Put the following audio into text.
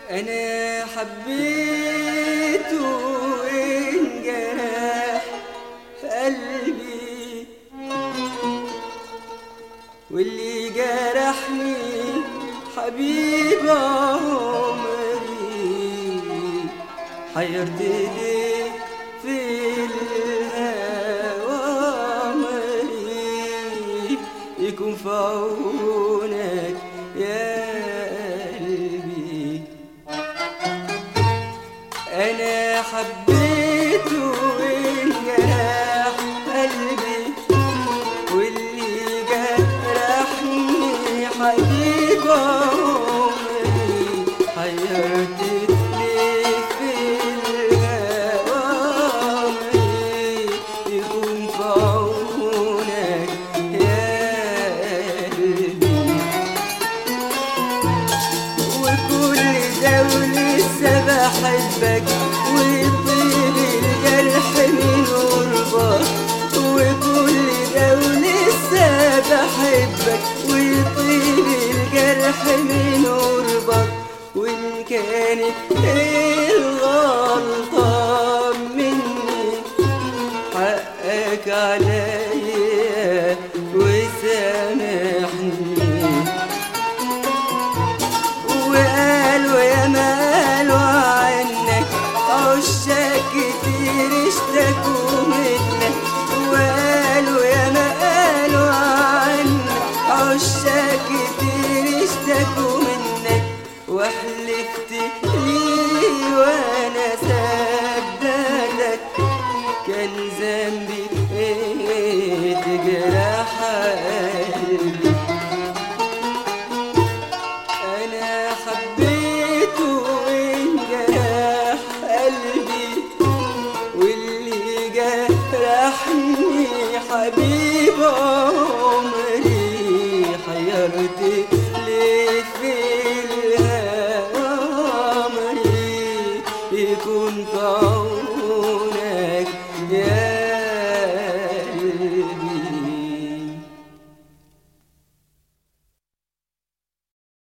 أنا حبيته وانجرح قلبي واللي جرحني حبيب عمري حيرت ليه في الهوى عمري يكون في عونك يا قلبي انا حبيته وانجرح قلبي واللي جرحني حبيب عمري حيرت ليه في الهوى عمري يكون في عونك يا قلبي وكل ده ولسه بحبك ويطيب الجرح من قربك وكل ده ولسه بحبك ويطيب الجرح من قربك وإن كانت الغلطة مني حقك عليا وسامحني وقالوا يا ما قالوا عنك عشاق كتير اشتكوا منك وقالوا يا ما قالوا عنك عشاق كتير اشتكوا منك وحلفت لي وانا صدقتك كان ذنبي ايه تجرح قلبي انا حبيته وانجرح قلبي واللي جرحني حبيب عمري حيرت ليه في